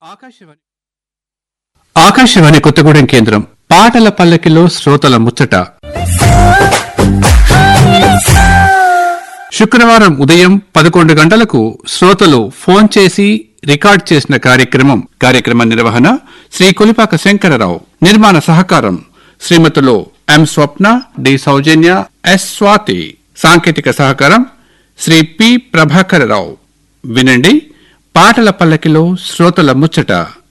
ఆకాశవాణి ఆకాశవాణి కొత్తగూడెం కేంద్రం పాటల పల్లకిలో శ్రోతల ముచ్చట శుక్రవారం ఉదయం పదకొండు గంటలకు శ్రోతలు ఫోన్ చేసి రికార్డ్ చేసిన కార్యక్రమం కార్యక్రమ నిర్వహణ శ్రీ కొలిపాక శంకరరావు నిర్మాణ సహకారం శ్రీమతులు M Swapna D Soujanya S Swathi సాంకేతిక సహకారం శ్రీ పి ప్రభాకరరావు వినండి పాటల పల్లకిలో శ్రోతల ముచ్చట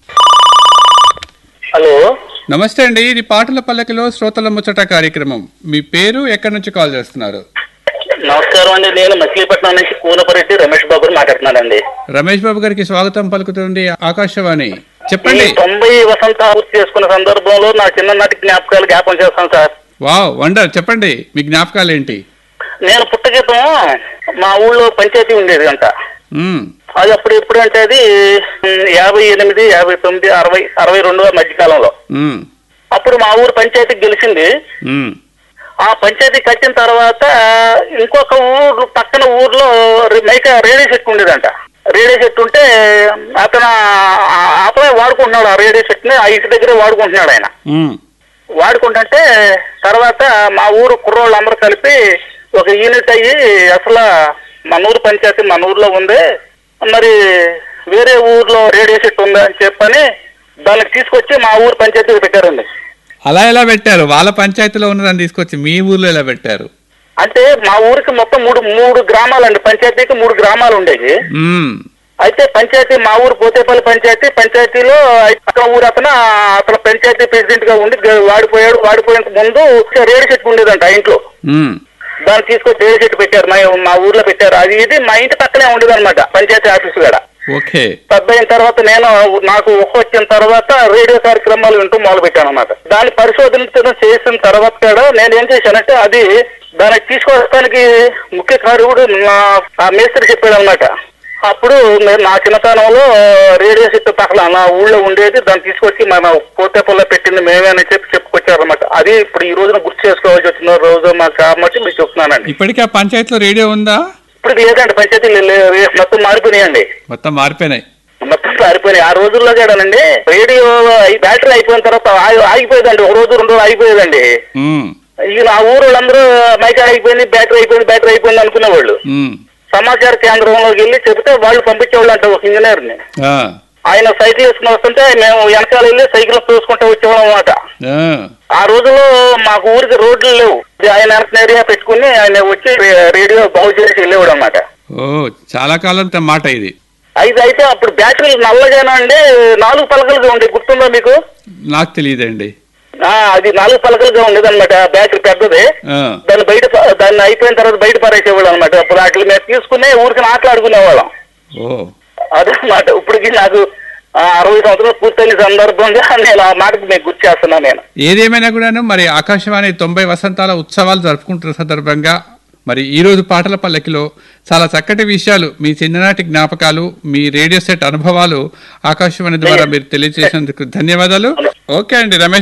హలో నమస్తే అండి ఇది పాటల పల్లకిలో శ్రోతల ముచ్చట కార్యక్రమం మీ పేరు ఎక్కడి నుంచి కాల్ చేస్తున్నారు నమస్కారం అండి నేను మచిలీపట్నం నుంచి కూనపరెడ్డి రమేష్ బాబు మాట్లాడుతున్నానండి రమేష్ బాబు గారికి స్వాగతం పలుకుతుంది ఆకాశవాణి ఈ చెప్పండి తొంభై వసంత పూర్తి చేసుకున్న సందర్భంలో నా చిన్ననాటి జ్ఞాపకాలు జ్ఞాపకం చేస్తాను సార్ వావ్ వండర్ చెప్పండి మీ జ్ఞాపకాలు ఏంటి నేను పుట్టగీతం మా ఊళ్ళో పంచాయతీ ఉండేది అంట మ్మ్. అది అప్పుడు ఎప్పుడు అంటే అది ఉమ్, యాభై ఎనిమిది యాభై తొమ్మిది అరవై అరవై రెండు మధ్యకాలంలో మ్మ్. అప్పుడు మా ఊరు పంచాయతీ గెలిచింది మ్మ్. ఆ పంచాయతీ కట్టిన తర్వాత ఇంకొక ఊరు పక్కన ఊర్లో రి- మైక రేడియో సెట్ ఉండేదంట రేడియో సెట్ ఉంటే అతను ఆ- అతనే వాడుకుంటున్నాడు ఆ రేడియో సెట్ ని ఆ ఇంటి దగ్గరే వాడుకుంటున్నాడు ఆయన మ్మ్. వాడుకుంటుంటే తర్వాత మా ఊరు కుర్రోళ్ళు అందరూ కలిపి ఒక యూనిట్ అయ్యి అసలు మన ఊరు పంచాయతీ మన ఊర్లో ఉంది మరి వేరే ఊర్లో రేడియో సెట్ ఉంది అని చెప్పని దానికి తీసుకొచ్చి మా ఊరు పంచాయతీకి పెట్టారండి అలా ఎలా పెట్టారు వాళ్ళ పంచాయతీలో ఉన్నదాన్ని తీసుకొచ్చి మీ ఊర్లో ఎలా పెట్టారు అంటే మా ఊరికి మొత్తం మూడు మూడు గ్రామాలండి పంచాయతీకి మూడు గ్రామాలు ఉండేవి మ్మ్. అయితే పంచాయతీ మా ఊరు పోతేపల్లి పంచాయతీ పంచాయతీలో అక్కడ ఊరు అతను అతను పంచాయతీ ప్రెసిడెంట్ గా ఉండి గ- వాడిపోయాడు వాడిపోయేంత ముందు రేడి చెట్టు ఉండేదంట ఆ ఇంట్లో మ్మ్. దాన్ని తీసుకొచ్చి రేడి చెట్టు పెట్టారు మా మా ఊర్లో పెట్టారు అది ఇది మా ఇంటి పక్కనే ఉండేదన్నమాట పంచాయతీ ఆఫీస్ కూడా ఓకే పెద్ద అయిన తర్వాత నేను నాకు ఊహ వచ్చిన తర్వాత రేడియో కార్యక్రమాలు వింటూ మొదలు పెట్టాను అనమాట దాని పరిశోధన చేసిన తర్వాత కూడా నేను ఏం చేశానంటే అది దానికి తీసుకొస్తానికి ముఖ్య కారకుడు నా ఆ మేస్త్రి చెప్పాడు అనమాట అప్పుడు నేను నా చిన్నతనంలో రేడియో సెట్ పక్కన నా ఊళ్ళో ఉండేది దాన్ని తీసుకొచ్చి మన పోతేపల్లో పెట్టింది మేమే అని చెప్పి చెప్పుకొచ్చారనమాట అది ఇప్పుడు ఈ రోజున గుర్తు చేసుకోవాల్సి వచ్చిన రోజు మాకు కాబట్టి మీకు చెప్తున్నానండి ఇప్పటికీ ఆ పంచాయతీలో రేడియో ఉందా ఇప్పుడు లేదండి పంచాయతీ మొత్తం మారిపోయినాయండి మొత్తం మారిపోయినాయి మొత్తం పారిపోయినాయి ఆ రోజుల్లో కూడానండి రేడియో అయి- బ్యాటరీ అయిపోయిన తర్వాత ఆగి- ఆగిపోయేదండి ఒక రోజు రెండు రోజులు ఆగిపోయేదండి మ్మ్. ఇక ఆ ఊరు వాళ్ళందరూ మైక్ అయిపోయింది బ్యాటరీ అయిపోయింది బ్యాటరీ అయిపోయింది అనుకునేవాళ్ళు మ్మ్. సమాచార కేంద్రంలోకి వెళ్ళి చెబితే వాళ్ళు పంపించేవాళ్ళు అంట ఒక ఇంజనీర్ ని ఆ. ఆయన సైకిల్ వేసుకుని వస్తుంటే మేము వెనకాల వెళ్ళి సైకిల్ తోసుకుంటూ వచ్చేవాళ్ళం అనమాట ఆ. ఆ రోజుల్లో మాకు ఊరికి రోడ్లు లేవు ఆయన వెనక ఏరియా పెట్టుకుని ఆయన వచ్చి రే- రేడియో బాగు చేసి వెళ్ళేవాడు అనమాట ఓ చాలా కాలం క్రితం మాట ఇది అయితే అయితే అప్పుడు బ్యాటరీలు నల్లగానే అండి నాలుగు పలకలుగా ఉండే గుర్తుందా మీకు నాకు తెలియదండి ఆ, అది నాలుగు పలకలుగా ఉండేది అనమాట బ్యాటరీ పెద్దది ఆ. దాన్ని బయట ప- దాన్ని అయిపోయిన తర్వాత బయట పారేసేవాళ్ళు అనమాట అప్పుడు వాటిని మేము తీసుకుని ఊరికి ఆటలాడుకునేవాళ్ళం ఓ అదనమాట ఇప్పటికి నాకు ఆ, అరవై సంవత్సరాలు పూర్తయిన సందర్భంగా నేను ఆ మాటకు మీకు గుర్తు చేస్తున్నాను నేను ఏదేమైనా కూడాను మరి ఆకాశవాణి తొంభై వసంతాల ఉత్సవాలు జరుపుకుంటున్న సందర్భంగా మరి ఈ రోజు పాటల పల్లకిలో చాలా చక్కటి విషయాలు మీ చిన్ననాటి జ్ఞాపకాలు మీ రేడియో సెట్ అనుభవాలు ఆకాశవాణి ద్వారా మీరు తెలియజేసినందుకు ధన్యవాదాలు ఓకే అండి రమేష్